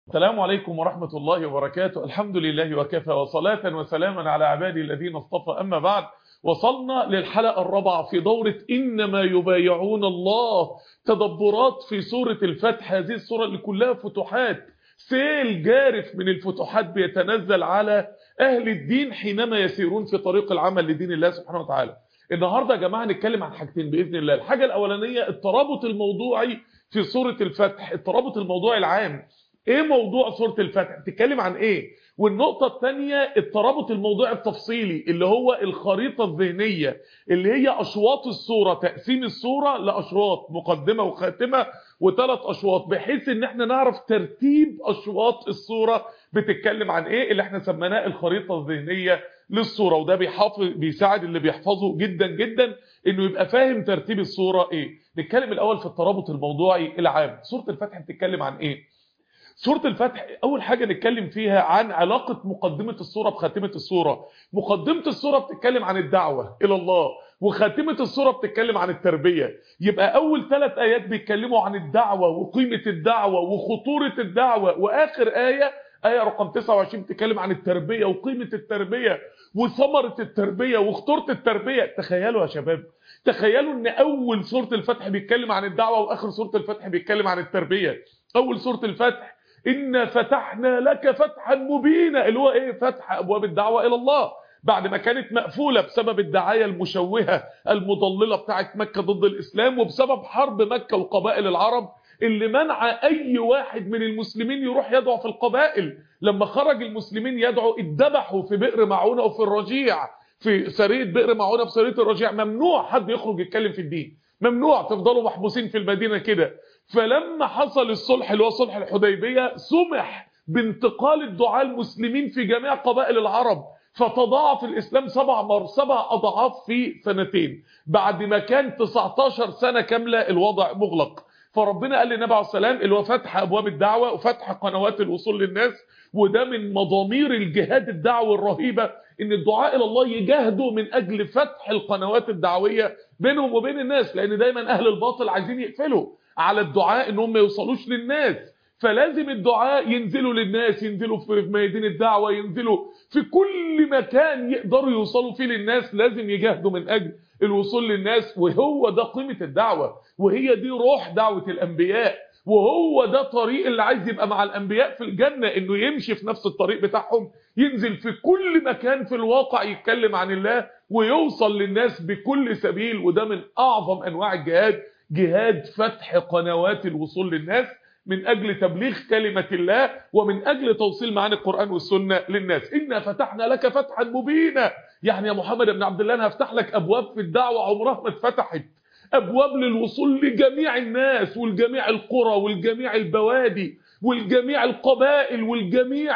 السلام عليكم ورحمة الله وبركاته الحمد لله وكفى وصلاة وسلاما على عبادي الذين اصطفى أما بعد وصلنا للحلقة الرابعة في دورة إنما يبايعون الله تدبرات في سورة الفتح هذه السورة اللي كلها فتوحات سيل جارف من الفتوحات بيتنزل على أهل الدين حينما يسيرون في طريق العمل لدين الله سبحانه وتعالى النهاردة يا جماعة نتكلم عن حاجتين بإذن الله الحاجة الأولانية الترابط الموضوعي في سورة الفتح الترابط الموضوعي العام ايه موضوع سورة الفتح بتتكلم عن ايه والنقطة الثانية الترابط الموضوعي التفصيلي اللي هو الخريطة الذهنية اللي هي اشواط السورة تقسيم السورة لاشواط مقدمة وخاتمة وثلاث اشواط بحيث ان احنا نعرف ترتيب اشواط السورة بتتكلم عن ايه اللي احنا سميناه الخريطة الذهنية للصورة وده بيحافظ بيساعد اللي بيحفظه جدا جدا انه يبقى فاهم ترتيب الصورة ايه نتكلم الاول في الترابط الموضوعي العام سورة الفتح بتتكلم عن ايه سورة الفتح أول حاجة نتكلم فيها عن علاقة مقدمة السورة بخاتمة السورة مقدمة السورة بتتكلم عن الدعوة إلى الله وخاتمة السورة بتتكلم عن التربية يبقى أول ثلاث آيات بيتكلموا عن الدعوة وقيمة الدعوة وخطورة الدعوة وآخر آية آية رقم 29 بتتكلم عن التربية وقيمة التربية وثمرة التربية وخطورة التربية تخيلوا يا شباب تخيلوا ان اول سورة الفتح بيتكلم عن الدعوة واخر سورة الفتح بيتكلم عن التربية اول سورة الفتح إنا فتحنا لك فتحا مبينا اللي هو إيه فتح أبواب الدعوة إلى الله بعد ما كانت مقفولة بسبب الدعاية المشوهة المضللة بتاعت مكة ضد الإسلام وبسبب حرب مكة وقبائل العرب اللي منع أي واحد من المسلمين يروح يدعو في القبائل لما خرج المسلمين يدعو اتذبحوا في بئر معونة وفي الرجيع في سرية بئر معونة في سرية الرجيع ممنوع حد يخرج يتكلم في الدين ممنوع تفضلوا محبوسين في المدينة كده فلما حصل الصلح اللي هو صلح الحديبية سمح بانتقال الدعاء المسلمين في جميع قبائل العرب فتضاعف الإسلام سبع مر سبع أضعاف في سنتين بعد ما كان 19 سنة كاملة الوضع مغلق فربنا قال للنبي عليه السلام اللي هو فتح أبواب الدعوة وفتح قنوات الوصول للناس وده من مضامير الجهاد الدعوي الرهيبة ان الدعاء الى الله يجاهدوا من اجل فتح القنوات الدعوية بينهم وبين الناس لان دايما اهل الباطل عايزين يقفلوا على الدعاء انهم ما يوصلوش للناس فلازم الدعاء ينزلوا للناس ينزلوا في ميادين الدعوة ينزلوا في كل مكان يقدروا يوصلوا فيه للناس لازم يجاهدوا من اجل الوصول للناس وهو ده قيمة الدعوة وهي دي روح دعوة الانبياء وهو ده طريق اللي عايز يبقى مع الانبياء في الجنة انه يمشي في نفس الطريق بتاعهم ينزل في كل مكان في الواقع يتكلم عن الله ويوصل للناس بكل سبيل وده من اعظم انواع الجهاد جهاد فتح قنوات الوصول للناس من أجل تبليغ كلمة الله ومن أجل توصيل معاني القرآن والسنة للناس إنا فتحنا لك فتحا مبينا يعني يا محمد بن عبد الله أنا هفتح لك أبواب في الدعوة عمرها ما اتفتحت أبواب للوصول لجميع الناس والجميع القرى والجميع البوادي والجميع القبائل والجميع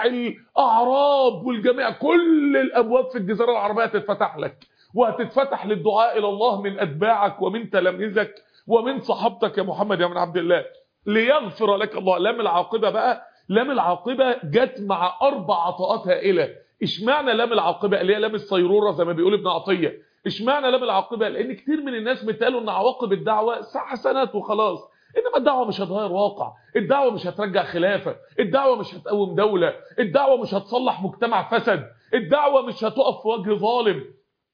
الأعراب والجميع كل الأبواب في الجزيرة العربية تتفتح لك وهتتفتح للدعاء إلى الله من أتباعك ومن تلاميذك ومن صحابتك يا محمد يا من عبد الله ليغفر لك الله لام العاقبة بقى لام العاقبة جت مع أربع عطاءات هائلة اشمعنى لام العاقبة اللي هي لام الصيرورة زي ما بيقول ابن عطية اشمعنى لام العاقبة لأن كتير من الناس بتقالوا ان عواقب الدعوة حسنات وخلاص انما الدعوة مش هتغير واقع الدعوة مش هترجع خلافة الدعوة مش هتقوم دولة الدعوة مش هتصلح مجتمع فسد الدعوة مش هتقف في وجه ظالم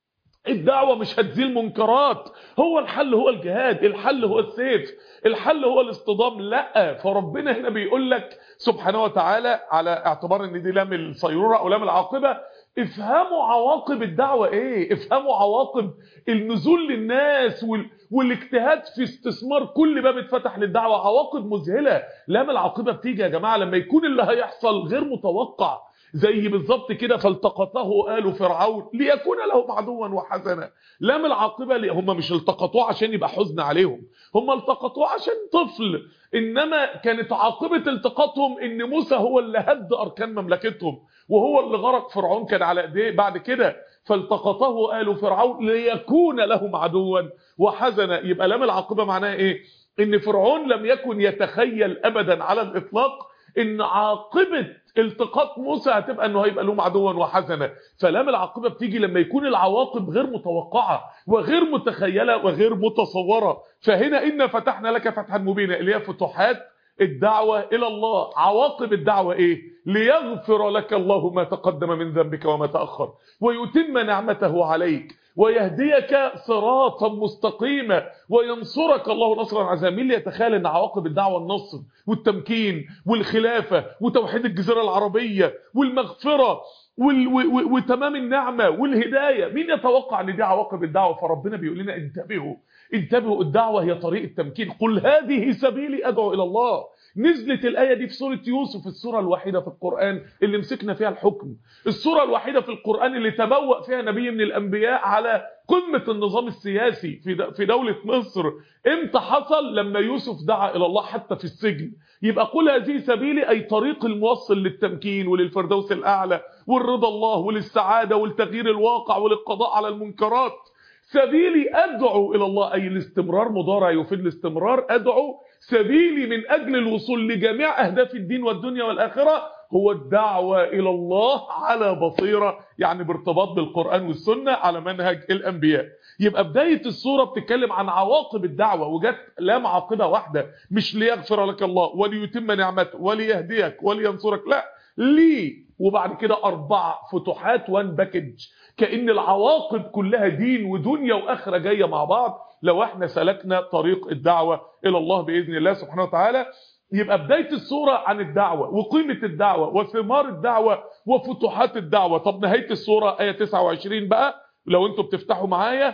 الدعوة مش هتزيل منكرات هو الحل هو الجهاد الحل هو السيف الحل هو الاصطدام لا فربنا هنا بيقول لك سبحانه وتعالى على اعتبار ان دي لام الصيرورة او لام العاقبة افهموا عواقب الدعوة ايه افهموا عواقب النزول للناس وال... والاجتهاد في استثمار كل باب اتفتح للدعوة عواقب مذهلة لام العاقبة بتيجي يا جماعة لما يكون اللي هيحصل غير متوقع زي بالظبط كده فالتقطه آل فرعون ليكون لهم عدوا وحزنا لام العاقبة هم مش التقطوه عشان يبقى حزن عليهم هم التقطوه عشان طفل إنما كانت عاقبة التقاطهم إن موسى هو اللي هد أركان مملكتهم وهو اللي غرق فرعون كان على ايديه بعد كده فالتقطه آل فرعون ليكون لهم عدوا وحزنا يبقى لام العاقبة معناها إيه إن فرعون لم يكن يتخيل أبدا على الإطلاق ان عاقبة التقاط موسى هتبقى انه هيبقى لهم عدوا وحزنا فلام العاقبة بتيجي لما يكون العواقب غير متوقعة وغير متخيلة وغير متصورة فهنا إن فتحنا لك فتحا مبينا اللي هي فتوحات الدعوة إلى الله عواقب الدعوة إيه ليغفر لك الله ما تقدم من ذنبك وما تأخر ويتم نعمته عليك ويهديك صراطا مستقيما وينصرك الله نصرا عزيزا مين اللي يتخيل ان عواقب الدعوه النصر والتمكين والخلافه وتوحيد الجزيره العربيه والمغفره وال و وتمام النعمه والهدايه مين يتوقع ان دي عواقب الدعوه فربنا بيقول لنا انتبهوا انتبهوا الدعوه هي طريق التمكين قل هذه سبيلي ادعو الى الله نزلت الآية دي في سورة يوسف السورة الوحيدة في القرآن اللي مسكنا فيها الحكم السورة الوحيدة في القرآن اللي تبوأ فيها نبي من الأنبياء على قمة النظام السياسي في في دولة مصر امتى حصل لما يوسف دعا إلى الله حتى في السجن يبقى قل هذه سبيلي أي طريق الموصل للتمكين وللفردوس الأعلى والرضا الله وللسعادة والتغيير الواقع وللقضاء على المنكرات سبيلي أدعو إلى الله أي الاستمرار مضارع يفيد الاستمرار أدعو سبيلي من أجل الوصول لجميع أهداف الدين والدنيا والآخرة هو الدعوة إلى الله على بصيرة يعني بارتباط بالقرآن والسنة على منهج الأنبياء يبقى بداية السورة بتتكلم عن عواقب الدعوة وجت لام عاقبة واحدة مش ليغفر لك الله وليتم نعمته وليهديك ولينصرك لا ليه وبعد كده أربع فتوحات وان باكج كأن العواقب كلها دين ودنيا وآخرة جاية مع بعض لو احنا سلكنا طريق الدعوة إلى الله بإذن الله سبحانه وتعالى يبقى بداية السورة عن الدعوة وقيمة الدعوة وثمار الدعوة وفتوحات الدعوة طب نهاية السورة آية 29 بقى لو انتوا بتفتحوا معايا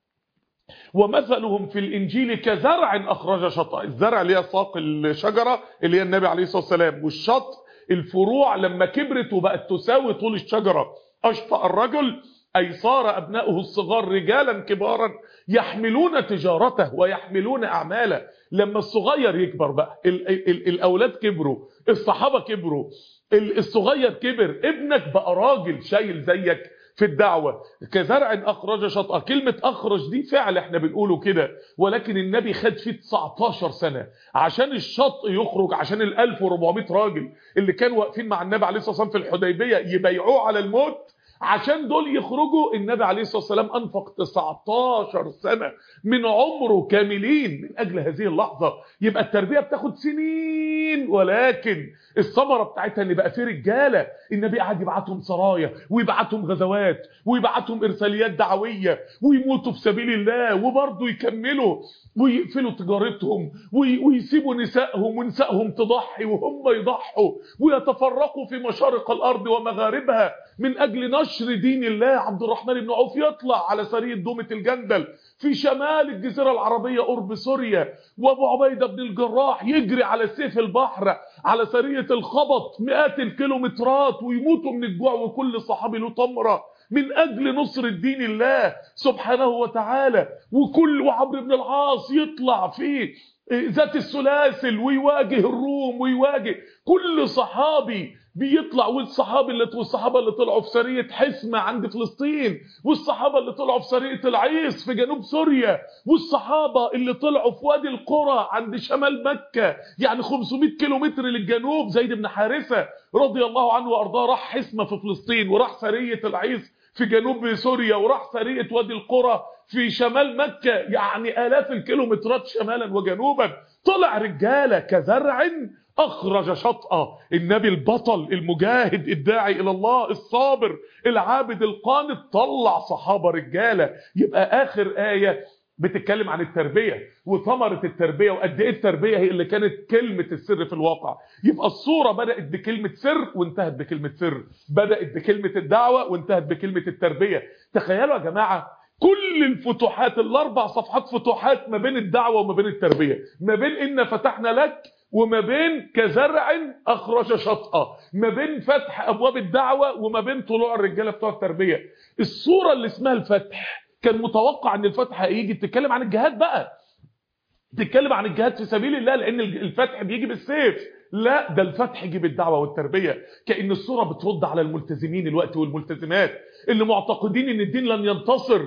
ومثلهم في الإنجيل كزرع أخرج شطأ الزرع اللي هي ساق الشجرة اللي هي النبي عليه الصلاة والسلام والشط الفروع لما كبرت وبقت تساوي طول الشجرة أشطأ الرجل أي صار أبناؤه الصغار رجالا كبارا يحملون تجارته ويحملون أعماله لما الصغير يكبر بقى ال ال ال الأولاد كبروا الصحابة كبروا الصغير كبر ابنك بقى راجل شايل زيك في الدعوة كزرع أخرج شطأ كلمة أخرج دي فعل احنا بنقوله كده ولكن النبي خد فيه 19 سنة عشان الشط يخرج عشان ال 1400 راجل اللي كانوا واقفين مع النبي عليه الصلاة والسلام في الحديبية يبيعوه على الموت عشان دول يخرجوا النبي عليه الصلاة والسلام أنفق 19 سنة من عمره كاملين من أجل هذه اللحظة يبقى التربية بتاخد سنين ولكن الثمرة بتاعتها ان بقى في رجالة النبي قعد يبعتهم سرايا ويبعتهم غزوات ويبعتهم إرساليات دعوية ويموتوا في سبيل الله وبرضه يكملوا ويقفلوا تجارتهم ويسيبوا نسائهم ونسائهم تضحي وهم يضحوا ويتفرقوا في مشارق الأرض ومغاربها من أجل نشر دين الله عبد الرحمن بن عوف يطلع على سرية دومة الجندل في شمال الجزيرة العربية قرب سوريا وابو عبيدة بن الجراح يجري على سيف البحر على سرية الخبط مئات الكيلومترات ويموتوا من الجوع وكل صحابي له تمره من أجل نصر الدين الله سبحانه وتعالى وكل وعمرو بن العاص يطلع في ذات السلاسل ويواجه الروم ويواجه كل صحابي بيطلع والصحابه اللي والصحابه اللي طلعوا في سريه حسمه عند فلسطين والصحابه اللي طلعوا في سريه العيس في جنوب سوريا والصحابه اللي طلعوا في وادي القرى عند شمال مكه يعني 500 كيلومتر للجنوب زيد بن حارثه رضي الله عنه وارضاه راح حسمه في فلسطين وراح سريه العيس في جنوب سوريا وراح سريه وادي القرى في شمال مكه يعني الاف الكيلومترات شمالا وجنوبا طلع رجاله كزرع أخرج شطأة النبي البطل المجاهد الداعي إلى الله الصابر العابد القانت طلع صحابة رجالة يبقى آخر آية بتتكلم عن التربية وثمرة التربية وقد ايه التربية هي اللي كانت كلمة السر في الواقع يبقى الصورة بدأت بكلمة سر وانتهت بكلمة سر بدأت بكلمة الدعوة وانتهت بكلمة التربية تخيلوا يا جماعة كل الفتوحات الاربع صفحات فتوحات ما بين الدعوة وما بين التربية ما بين إن فتحنا لك وما بين كزرع أخرج شطأة ما بين فتح أبواب الدعوة وما بين طلوع الرجالة بتوع التربية الصورة اللي اسمها الفتح كان متوقع ان الفتح هيجي تتكلم عن الجهاد بقى تتكلم عن الجهاد في سبيل الله لان الفتح بيجي بالسيف لا ده الفتح يجي بالدعوه والتربيه كان الصوره بترد على الملتزمين الوقت والملتزمات اللي معتقدين ان الدين لن ينتصر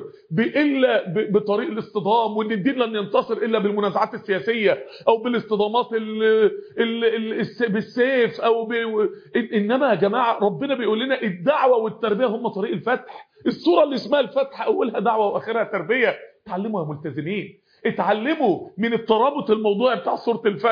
الا بطريق الاصطدام وان الدين لن ينتصر الا بالمنازعات السياسيه او بالاصطدامات ال ال ال بالسيف او ب... انما يا جماعه ربنا بيقول لنا الدعوه والتربيه هم طريق الفتح الصوره اللي اسمها الفتح اولها دعوه واخرها تربيه اتعلموا يا ملتزمين اتعلموا من الترابط الموضوعي بتاع سوره الفتح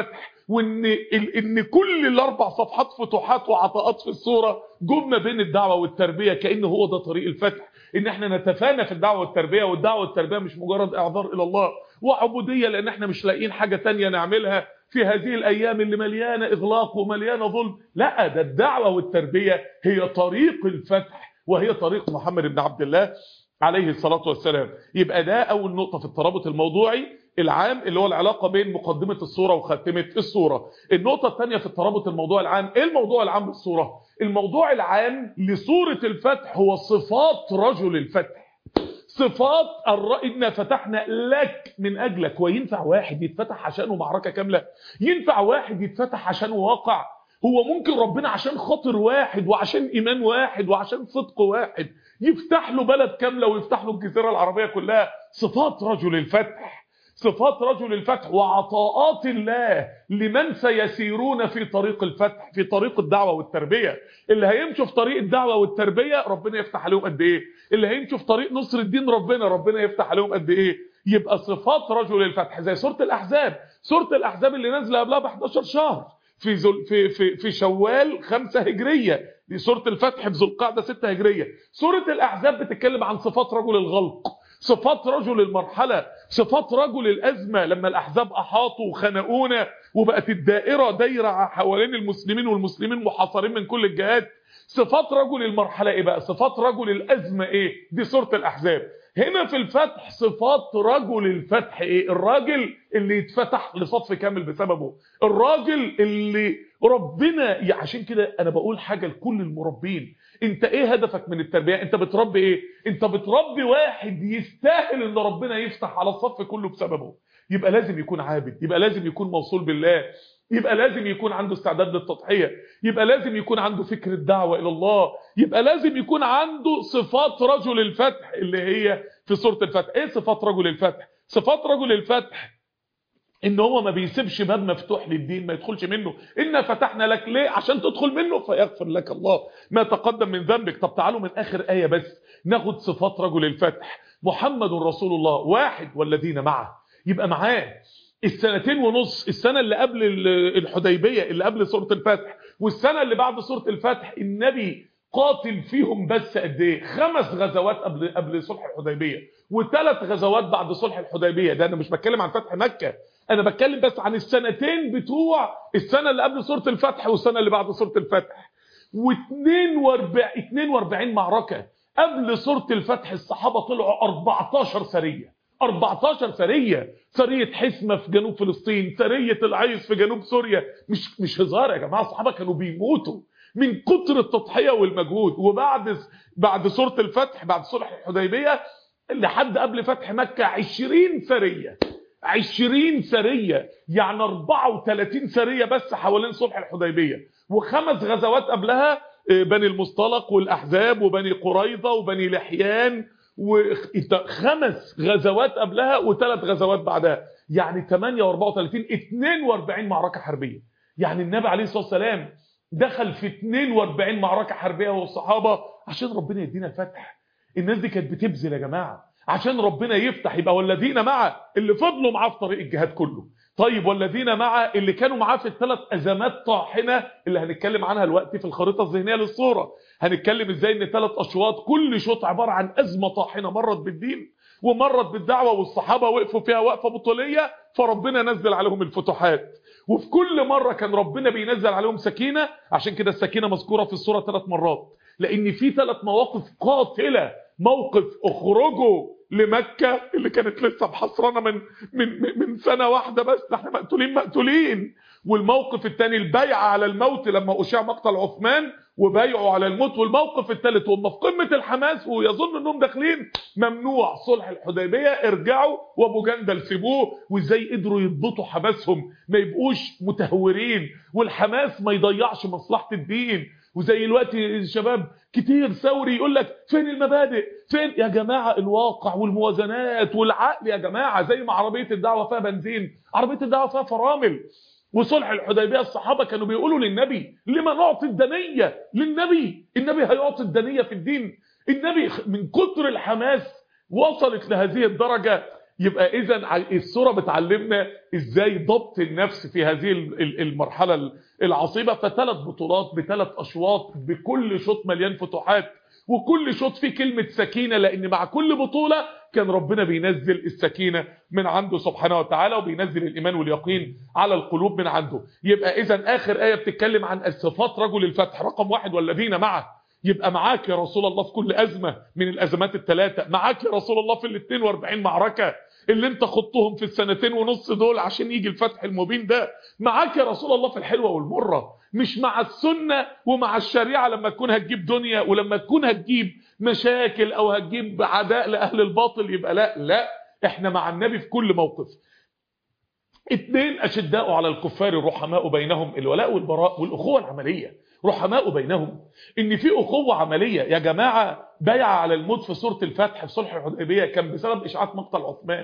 وان ال- ان كل الاربع صفحات فتوحات وعطاءات في الصوره جم ما بين الدعوه والتربيه كان هو ده طريق الفتح ان احنا نتفانى في الدعوه والتربيه والدعوه والتربيه مش مجرد اعذار الى الله وعبوديه لان احنا مش لاقيين حاجه تانية نعملها في هذه الايام اللي مليانه اغلاق ومليانه ظلم لا ده الدعوه والتربيه هي طريق الفتح وهي طريق محمد بن عبد الله عليه الصلاه والسلام يبقى ده اول نقطه في الترابط الموضوعي العام اللي هو العلاقه بين مقدمه الصوره وخاتمه الصوره النقطه الثانيه في الترابط الموضوع العام ايه الموضوع العام للصوره الموضوع العام لصوره الفتح هو صفات رجل الفتح صفات الر... إنا فتحنا لك من أجلك وينفع واحد يتفتح عشانه معركة كاملة ينفع واحد يتفتح عشانه واقع هو ممكن ربنا عشان خاطر واحد وعشان إيمان واحد وعشان صدق واحد يفتح له بلد كاملة ويفتح له الجزيرة العربية كلها صفات رجل الفتح صفات رجل الفتح وعطاءات الله لمن سيسيرون في طريق الفتح في طريق الدعوة والتربية اللي هيمشوا في طريق الدعوة والتربية ربنا يفتح عليهم قد ايه اللي هيمشوا في طريق نصر الدين ربنا ربنا يفتح عليهم قد ايه يبقى صفات رجل الفتح زي سورة الأحزاب سورة الأحزاب اللي نازله قبلها ب 11 شهر في زل في في في شوال 5 هجريه دي سوره الفتح في ذو القعده 6 هجريه سوره الاحزاب بتتكلم عن صفات رجل الغلق صفات رجل المرحله صفات رجل الازمه لما الاحزاب احاطوا وخنقونا وبقت الدائره دايره حوالين المسلمين والمسلمين محاصرين من كل الجهات صفات رجل المرحله ايه بقى صفات رجل الازمه ايه دي سوره الاحزاب هنا في الفتح صفات رجل الفتح ايه الراجل اللي يتفتح لصف كامل بسببه الراجل اللي ربنا يعني عشان كده انا بقول حاجه لكل المربين انت ايه هدفك من التربيه انت بتربي ايه انت بتربي واحد يستاهل ان ربنا يفتح على الصف كله بسببه يبقى لازم يكون عابد يبقى لازم يكون موصول بالله يبقى لازم يكون عنده استعداد للتضحيه يبقى لازم يكون عنده فكر الدعوه الى الله يبقى لازم يكون عنده صفات رجل الفتح اللي هي في سوره الفتح ايه صفات رجل الفتح صفات رجل الفتح ان هو ما بيسيبش باب مفتوح للدين ما يدخلش منه إنا فتحنا لك ليه عشان تدخل منه فيغفر لك الله ما تقدم من ذنبك طب تعالوا من اخر ايه بس ناخد صفات رجل الفتح محمد رسول الله واحد والذين معه يبقى معاه السنتين ونص السنة اللي قبل الحديبية اللي قبل سورة الفتح والسنة اللي بعد سورة الفتح النبي قاتل فيهم بس قد ايه خمس غزوات قبل قبل صلح الحديبية وثلاث غزوات بعد صلح الحديبية ده انا مش بتكلم عن فتح مكة انا بتكلم بس عن السنتين بتوع السنة اللي قبل سورة الفتح والسنة اللي بعد سورة الفتح و42 42 معركة قبل سورة الفتح الصحابة طلعوا 14 سرية 14 سرية سرية حسمة في جنوب فلسطين سرية العيس في جنوب سوريا مش مش هزار يا جماعة الصحابة كانوا بيموتوا من كتر التضحية والمجهود وبعد بعد سورة الفتح بعد صلح الحديبية لحد قبل فتح مكة 20 سرية 20 سرية يعني 34 سرية بس حوالين صلح الحديبية وخمس غزوات قبلها بني المصطلق والأحزاب وبني قريظة وبني لحيان وخمس غزوات قبلها وثلاث غزوات بعدها يعني 8 و34 42 معركة حربية يعني النبي عليه الصلاة والسلام دخل في 42 معركة حربية والصحابة عشان ربنا يدينا الفتح الناس دي كانت بتبذل يا جماعة عشان ربنا يفتح يبقى والذين معه اللي فضلوا معاه في طريق الجهاد كله طيب والذين معه اللي كانوا معاه في الثلاث ازمات طاحنه اللي هنتكلم عنها دلوقتي في الخريطه الذهنيه للصوره هنتكلم ازاي ان ثلاث اشواط كل شوط عباره عن ازمه طاحنه مرت بالدين ومرت بالدعوه والصحابه وقفوا فيها وقفه بطوليه فربنا نزل عليهم الفتوحات وفي كل مره كان ربنا بينزل عليهم سكينه عشان كده السكينه مذكوره في الصوره ثلاث مرات لان في ثلاث مواقف قاتله موقف اخرجوا لمكة اللي كانت لسه محصرانة من من من سنة واحدة بس احنا مقتولين مقتولين والموقف الثاني البيعة على الموت لما أشاع مقتل عثمان وبايعوا على الموت والموقف الثالث هم في قمة الحماس ويظن انهم داخلين ممنوع صلح الحديبية ارجعوا وابو جندل سيبوه وازاي قدروا يضبطوا حماسهم ما يبقوش متهورين والحماس ما يضيعش مصلحة الدين وزي الوقت الشباب كتير ثوري يقول لك فين المبادئ فين يا جماعة الواقع والموازنات والعقل يا جماعة زي ما عربية الدعوة فيها بنزين عربية الدعوة فيها فرامل وصلح الحديبيه الصحابه كانوا بيقولوا للنبي لما نعطي الدنيه للنبي النبي هيعطي الدنيه في الدين النبي من كتر الحماس وصلت لهذه الدرجه يبقى اذا السوره بتعلمنا ازاي ضبط النفس في هذه المرحله العصيبه فثلاث بطولات بثلاث اشواط بكل شوط مليان فتوحات وكل شوط فيه كلمه سكينه لان مع كل بطوله كان ربنا بينزل السكينه من عنده سبحانه وتعالى وبينزل الايمان واليقين على القلوب من عنده يبقى اذا اخر ايه بتتكلم عن صفات رجل الفتح رقم واحد والذين معه يبقى معاك يا رسول الله في كل أزمة من الأزمات الثلاثة معاك يا رسول الله في ال 42 معركة اللي انت خضتهم في السنتين ونص دول عشان يجي الفتح المبين ده معاك يا رسول الله في الحلوة والمرة مش مع السنة ومع الشريعة لما تكون هتجيب دنيا ولما تكون هتجيب مشاكل او هتجيب عداء لأهل الباطل يبقى لا لا احنا مع النبي في كل موقف اثنين اشداء على الكفار الرحماء بينهم الولاء والبراء والاخوه العمليه رحماء بينهم ان في اخوه عمليه يا جماعه بيع على الموت في سوره الفتح في صلح الحديبيه كان بسبب اشاعات مقتل عثمان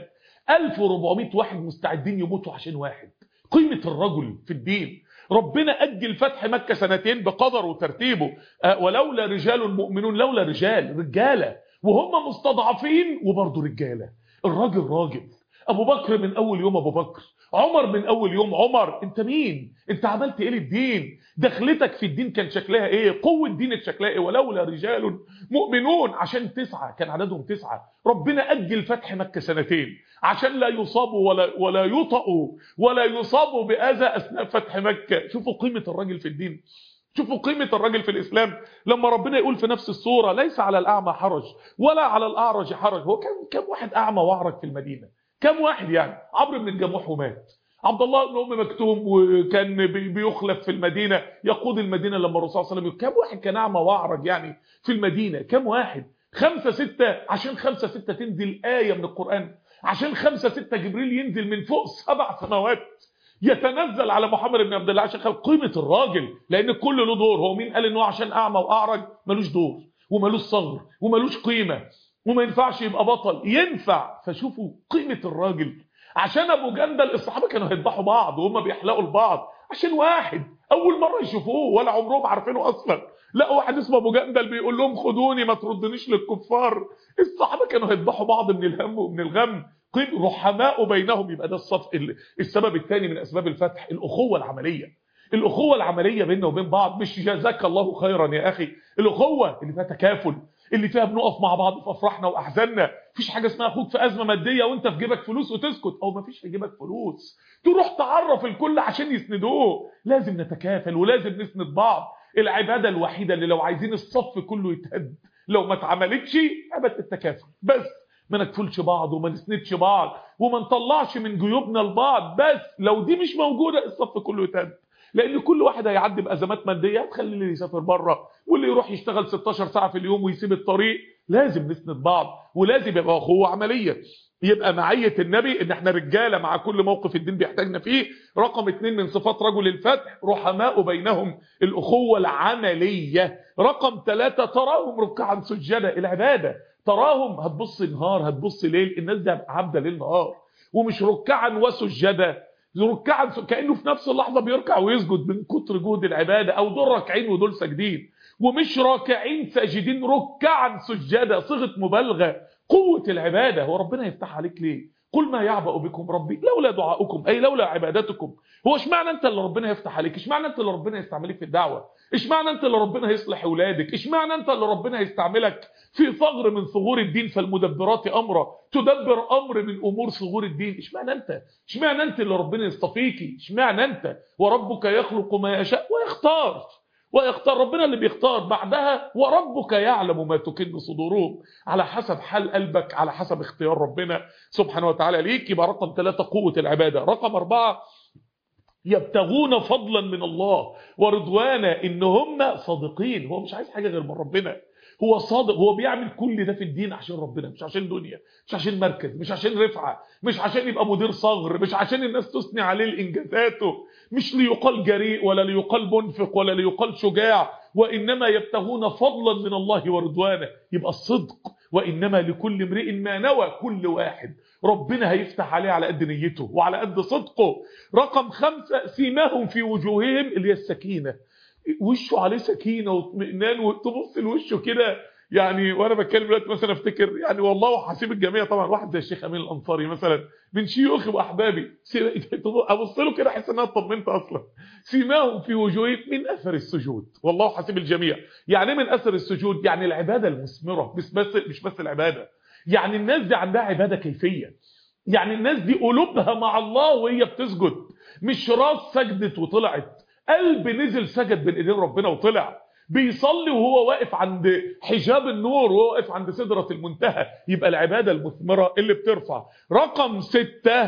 1400 واحد مستعدين يموتوا عشان واحد قيمه الرجل في الدين ربنا اجل فتح مكه سنتين بقدر وترتيبه ولولا رجال مؤمنون لولا رجال رجاله وهم مستضعفين وبرضه رجاله الراجل راجل ابو بكر من اول يوم ابو بكر عمر من اول يوم عمر انت مين انت عملت ايه للدين دخلتك في الدين كان شكلها ايه قوه دينك شكلها ايه ولولا رجال مؤمنون عشان تسعة كان عددهم تسعة ربنا اجل فتح مكه سنتين عشان لا يصابوا ولا ولا يطأوا ولا يصابوا باذى اثناء فتح مكه شوفوا قيمه الراجل في الدين شوفوا قيمة الراجل في الإسلام لما ربنا يقول في نفس الصورة ليس على الأعمى حرج ولا على الأعرج حرج هو كم كم واحد أعمى وأعرج في المدينة كم واحد يعني عمرو بن الجموح ومات عبد الله بن ام مكتوم وكان بيخلف في المدينه يقود المدينه لما الرسول صلى الله عليه وسلم كم واحد كان اعمى واعرج يعني في المدينه كم واحد خمسة ستة عشان خمسة ستة تنزل آية من القرآن عشان خمسة ستة جبريل ينزل من فوق سبع سماوات يتنزل على محمد بن عبد الله عشان خلق قيمة الراجل لأن الكل له دور هو مين قال إن هو عشان أعمى وأعرج ملوش دور وملوش صغر وملوش قيمة وما ينفعش يبقى بطل ينفع فشوفوا قيمة الراجل عشان ابو جندل الصحابه كانوا هيذبحوا بعض وهم بيحلقوا لبعض عشان واحد اول مره يشوفوه ولا عمرهم عارفينه اصلا لقوا واحد اسمه ابو جندل بيقول لهم خدوني ما تردنيش للكفار الصحابه كانوا هيذبحوا بعض من الهم ومن الغم قيل رحماء بينهم يبقى ده الصف السبب الثاني من اسباب الفتح الاخوه العمليه الاخوه العمليه بيننا وبين بعض مش جزاك الله خيرا يا اخي الاخوه اللي فيها تكافل اللي فيها بنقف مع بعض في افراحنا واحزاننا مفيش حاجه اسمها اخوك في ازمه ماديه وانت في جيبك فلوس وتسكت او مفيش في جيبك فلوس تروح تعرف الكل عشان يسندوه لازم نتكافل ولازم نسند بعض العباده الوحيده اللي لو عايزين الصف كله يتهد لو ما اتعملتش عباده التكافل بس ما نكفلش بعض وما نسندش بعض وما نطلعش من جيوبنا لبعض بس لو دي مش موجوده الصف كله يتهد لان كل واحد هيعدي بازمات ماديه هتخلي اللي يسافر بره واللي يروح يشتغل 16 ساعه في اليوم ويسيب الطريق لازم نسند بعض ولازم يبقى اخوه عمليه يبقى معيه النبي ان احنا رجاله مع كل موقف الدين بيحتاجنا فيه رقم اتنين من صفات رجل الفتح رحماء بينهم الاخوه العمليه رقم ثلاثة تراهم ركعا سجدا العباده تراهم هتبص نهار هتبص ليل الناس دي عبده ليل نهار ومش ركعا وسجدا ركعا كانه في نفس اللحظه بيركع ويسجد من كتر جهد العباده او دول راكعين ودول ساجدين ومش راكعين ساجدين ركعا سجدا صيغه مبالغه قوه العباده هو ربنا يفتح عليك ليه قل ما يعبأ بكم ربي لولا دعاؤكم اي لولا عبادتكم هو اشمعنى انت اللي ربنا يفتح عليك اشمعنى انت اللي ربنا يستعملك في الدعوه اشمعنى انت اللي ربنا يصلح اولادك اشمعنى انت اللي ربنا يستعملك في ثغر من ثغور الدين فالمدبرات امرا تدبر امر من امور ثغور الدين اشمعنى انت اشمعنى انت اللي ربنا يصطفيكي اشمعنى انت وربك يخلق ما يشاء ويختار ويختار ربنا اللي بيختار بعدها وربك يعلم ما تكن صدورهم على حسب حال قلبك على حسب اختيار ربنا سبحانه وتعالى ليك يبقى رقم ثلاثة قوة العبادة رقم أربعة يبتغون فضلا من الله ورضوانا ان هم صادقين هو مش عايز حاجة غير من ربنا هو صادق هو بيعمل كل ده في الدين عشان ربنا مش عشان دنيا مش عشان مركز مش عشان رفعة مش عشان يبقى مدير صغر مش عشان الناس تثني عليه لانجازاته مش ليقال جريء ولا ليقال منفق ولا ليقال شجاع وانما يبتغون فضلا من الله ورضوانه يبقى الصدق وانما لكل امرئ ما نوى كل واحد ربنا هيفتح عليه على قد نيته وعلى قد صدقه رقم خمسة سيماهم في وجوههم اللي هي السكينه وشه عليه سكينه واطمئنان وتبص لوشه كده يعني وانا بتكلم دلوقتي مثلا افتكر يعني والله حسيب الجميع طبعا واحد زي الشيخ امين الانصاري مثلا من شيوخي واحبابي ابص له كده احس ان انا اطمنت اصلا سيماهم في وجوههم من اثر السجود والله حسيب الجميع يعني ايه من اثر السجود يعني العباده المثمره مش بس مش بس العباده يعني الناس دي عندها عباده كيفيه يعني الناس دي قلوبها مع الله وهي بتسجد مش راس سجدت وطلعت قلب نزل سجد بين ايدين ربنا وطلع بيصلي وهو واقف عند حجاب النور وهو واقف عند سدرة المنتهى يبقى العبادة المثمرة اللي بترفع رقم ستة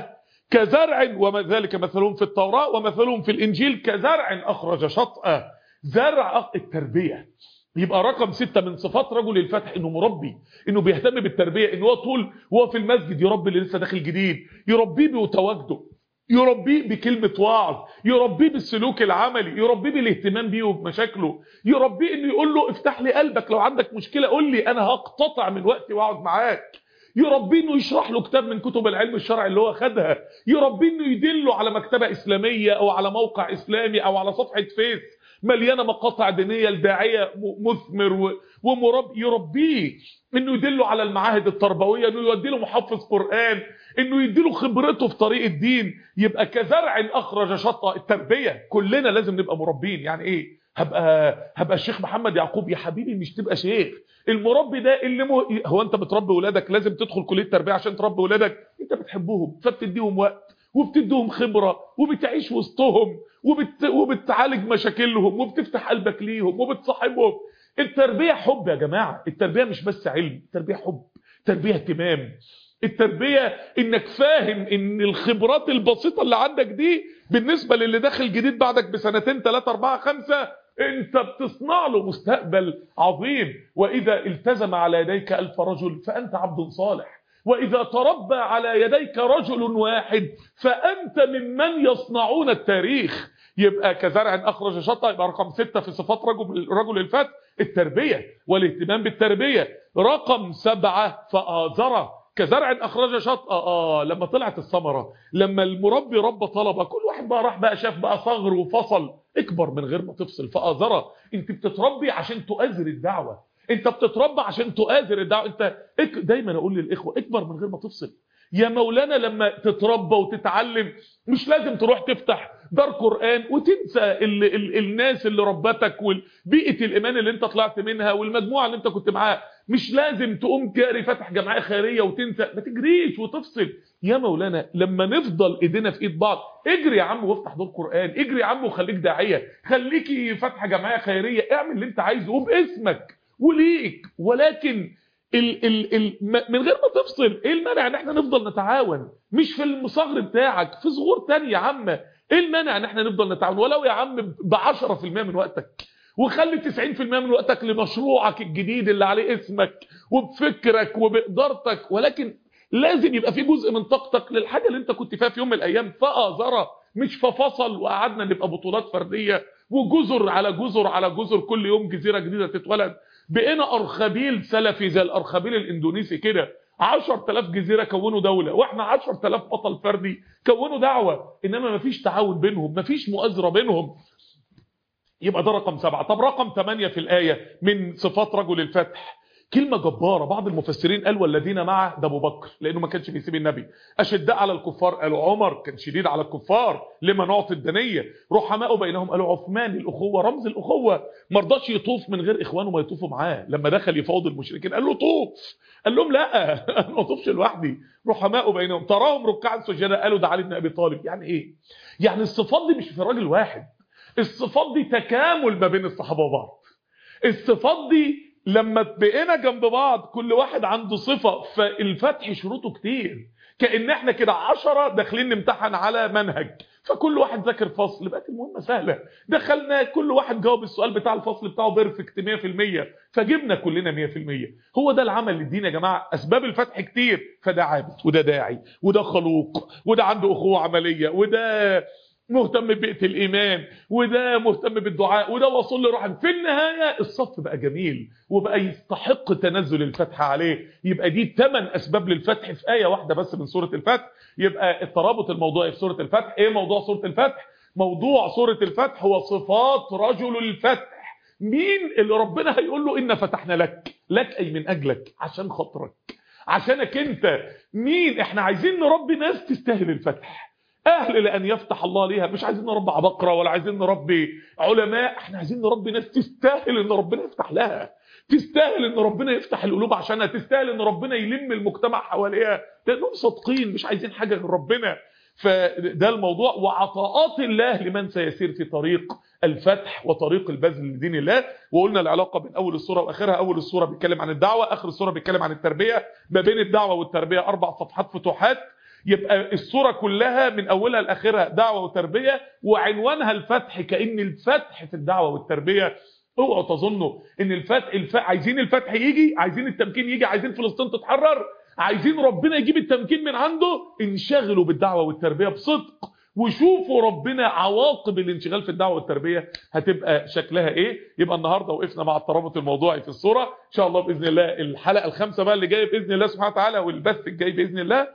كزرع وذلك مثلهم في التوراة ومثلهم في الإنجيل كزرع أخرج شطأة زرع التربية يبقى رقم ستة من صفات رجل الفتح انه مربي انه بيهتم بالتربية انه هو طول وهو في المسجد يربي اللي لسه داخل جديد يربيه بتواجده يربيه بكلمة وعظ يربيه بالسلوك العملي يربيه بالاهتمام بيه وبمشاكله يربيه انه يقول له افتح لي قلبك لو عندك مشكلة قول لي انا هقتطع من وقتي واقعد معاك يربيه انه يشرح له كتاب من كتب العلم الشرعي اللي هو خدها يربيه انه يدله على مكتبة اسلامية او على موقع اسلامي او على صفحة فيس مليانه مقاطع دينيه لداعيه مثمر ومربي يربيه انه يدله على المعاهد التربويه انه يودي له محفظ قران انه يديله خبرته في طريق الدين يبقى كزرع اخرج شطه التربيه كلنا لازم نبقى مربين يعني ايه هبقى هبقى الشيخ محمد يعقوب يا حبيبي مش تبقى شيخ المربي ده اللي مو... هو انت بتربي ولادك لازم تدخل كليه تربيه عشان تربي ولادك انت بتحبهم فبتديهم وقت وبتديهم خبرة وبتعيش وسطهم وبت... وبتعالج مشاكلهم وبتفتح قلبك ليهم وبتصاحبهم التربية حب يا جماعة التربية مش بس علم التربية حب التربية اهتمام التربية انك فاهم ان الخبرات البسيطة اللي عندك دي بالنسبة للي داخل جديد بعدك بسنتين ثلاثة أربعة خمسة انت بتصنع له مستقبل عظيم وإذا التزم على يديك ألف رجل فأنت عبد صالح وإذا تربى على يديك رجل واحد فأنت ممن يصنعون التاريخ يبقى كزرع أخرج شطة يبقى رقم ستة في صفات رجل, رجل الفتح التربية والاهتمام بالتربية رقم سبعة فآزرة كزرع أخرج شطة آه لما طلعت الثمرة لما المربي رب طلبة كل واحد بقى راح بقى شاف بقى صغر وفصل اكبر من غير ما تفصل فآزرة انت بتتربي عشان تؤذر الدعوة انت بتتربى عشان تؤازر الدعوه انت دايما اقول للاخوه اكبر من غير ما تفصل يا مولانا لما تتربى وتتعلم مش لازم تروح تفتح دار قرآن وتنسى ال ال الناس اللي ربتك وبيئة الإيمان اللي انت طلعت منها والمجموعة اللي انت كنت معاها مش لازم تقوم جاري فاتح جمعية خيرية وتنسى ما تجريش وتفصل يا مولانا لما نفضل ايدينا في ايد بعض اجري يا عم وافتح دور قرآن اجري يا عم وخليك داعية خليكي فاتحة جمعية خيرية اعمل اللي انت عايزه وباسمك وليك ولكن ال ال ال من غير ما تفصل ايه المانع ان احنا نفضل نتعاون مش في المصغر بتاعك في صغور تانية يا عم ايه المانع ان احنا نفضل نتعاون ولو يا عم ب 10% من وقتك وخلي 90% من وقتك لمشروعك الجديد اللي عليه اسمك وبفكرك وبإدارتك ولكن لازم يبقى في جزء من طاقتك للحاجة اللي انت كنت فيها في يوم من الايام فآزرة مش ففصل وقعدنا نبقى بطولات فردية وجزر على جزر على جزر كل يوم جزيرة جديدة تتولد بقينا أرخبيل سلفي زي الأرخبيل الإندونيسي كده 10000 جزيرة كونوا دولة واحنا 10000 بطل فردي كونوا دعوة إنما مفيش تعاون بينهم مفيش مؤازرة بينهم يبقى ده رقم سبعة طب رقم ثمانية في الآية من صفات رجل الفتح كلمة جبارة بعض المفسرين قال والذين معه ده ابو بكر لانه ما كانش بيسيب النبي اشداء على الكفار قالوا عمر كان شديد على الكفار لما نعطي الدنيا رحماء بينهم قالوا عثمان الاخوه رمز الاخوه ما رضاش يطوف من غير اخوانه ما يطوفوا معاه لما دخل يفاوض المشركين قال له طوف قال لهم لا انا ما اطوفش لوحدي رحماء بينهم تراهم ركعا سجدا قالوا ده علي بن ابي طالب يعني ايه يعني الصفات دي مش في راجل واحد الصفات دي تكامل ما بين الصحابه وبعض الصفات دي لما بقينا جنب بعض كل واحد عنده صفة فالفتح شروطه كتير كأن احنا كده عشرة داخلين نمتحن على منهج فكل واحد ذاكر فصل بقت المهمة سهلة دخلنا كل واحد جاوب السؤال بتاع الفصل بتاعه بيرفكت 100% فجبنا كلنا 100% هو ده العمل للدين يا جماعة أسباب الفتح كتير فده عابد وده داعي وده خلوق وده عنده أخوة عملية وده مهتم ببيئة الإيمان وده مهتم بالدعاء وده وصل لرحم في النهاية الصف بقى جميل وبقى يستحق تنزل الفتح عليه يبقى دي ثمان أسباب للفتح في آية واحدة بس من سورة الفتح يبقى الترابط الموضوعي في سورة الفتح إيه موضوع سورة الفتح؟ موضوع سورة الفتح هو صفات رجل الفتح مين اللي ربنا هيقول له إن فتحنا لك لك أي من أجلك عشان خاطرك عشانك انت مين احنا عايزين نربي ناس تستاهل الفتح اهل لان يفتح الله ليها مش عايزين نربي عبقرة ولا عايزين نربي علماء احنا عايزين نربي ناس تستاهل ان ربنا يفتح لها تستاهل ان ربنا يفتح القلوب عشانها تستاهل ان ربنا يلم المجتمع حواليها لانهم صادقين مش عايزين حاجة غير ربنا فده الموضوع وعطاءات الله لمن سيسير في طريق الفتح وطريق البذل لدين الله وقلنا العلاقة بين أول السورة وآخرها أول السورة بيتكلم عن الدعوة آخر السورة بيتكلم عن التربية ما بين الدعوة والتربية أربع صفحات فتوحات يبقى السورة كلها من أولها لآخرها دعوة وتربية وعنوانها الفتح كأن الفتح في الدعوة والتربية اوعوا تظنوا ان الفتح الف... عايزين الفتح يجي عايزين التمكين يجي عايزين فلسطين تتحرر عايزين ربنا يجيب التمكين من عنده انشغلوا بالدعوة والتربية بصدق وشوفوا ربنا عواقب الانشغال في الدعوة والتربية هتبقى شكلها ايه يبقى النهاردة وقفنا مع الترابط الموضوعي في الصورة ان شاء الله بإذن الله الحلقة الخامسة بقى اللي جاية بإذن الله سبحانه وتعالى والبث الجاي بإذن الله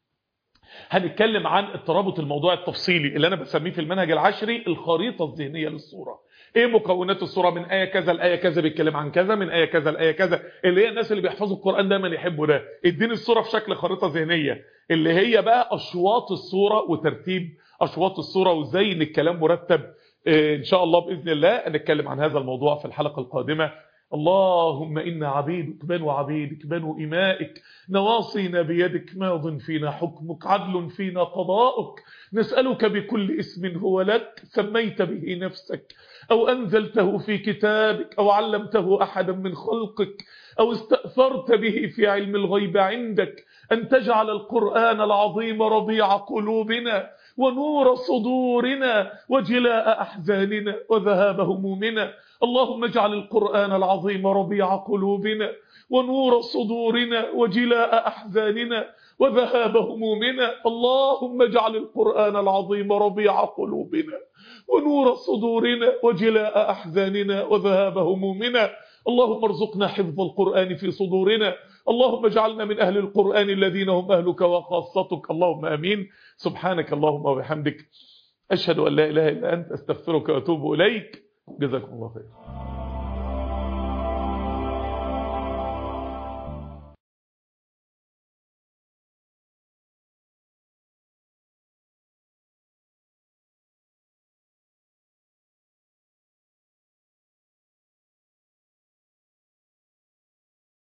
هنتكلم عن الترابط الموضوعي التفصيلي اللي انا بسميه في المنهج العشري الخريطة الذهنية للصورة ايه مكونات الصورة من آية كذا لآية كذا بيتكلم عن كذا من آية كذا لآية كذا اللي هي الناس اللي بيحفظوا القرآن دايما يحبوا ده اديني الصورة في شكل خريطة ذهنية اللي هي بقى أشواط الصورة وترتيب أشواط الصورة وازاي ان الكلام مرتب اه ان شاء الله بإذن الله نتكلم عن هذا الموضوع في الحلقة القادمة اللهم إنا عبيدك بنو عبيدك بنو إمائك نواصينا بيدك ماض فينا حكمك عدل فينا قضاؤك نسألك بكل اسم هو لك سميت به نفسك أو أنزلته في كتابك أو علمته أحدا من خلقك أو استأثرت به في علم الغيب عندك أن تجعل القرآن العظيم ربيع قلوبنا ونور صدورنا وجلاء أحزاننا وذهاب همومنا اللهم اجعل القرآن العظيم ربيع قلوبنا ونور صدورنا وجلاء أحزاننا وذهاب همومنا اللهم اجعل القرآن العظيم ربيع قلوبنا ونور صدورنا وجلاء أحزاننا وذهاب همومنا اللهم ارزقنا حفظ القرآن في صدورنا اللهم اجعلنا من أهل القرآن الذين هم أهلك وخاصتك اللهم أمين سبحانك اللهم وبحمدك أشهد أن لا إله إلا أنت أستغفرك وأتوب إليك جزاكم الله خير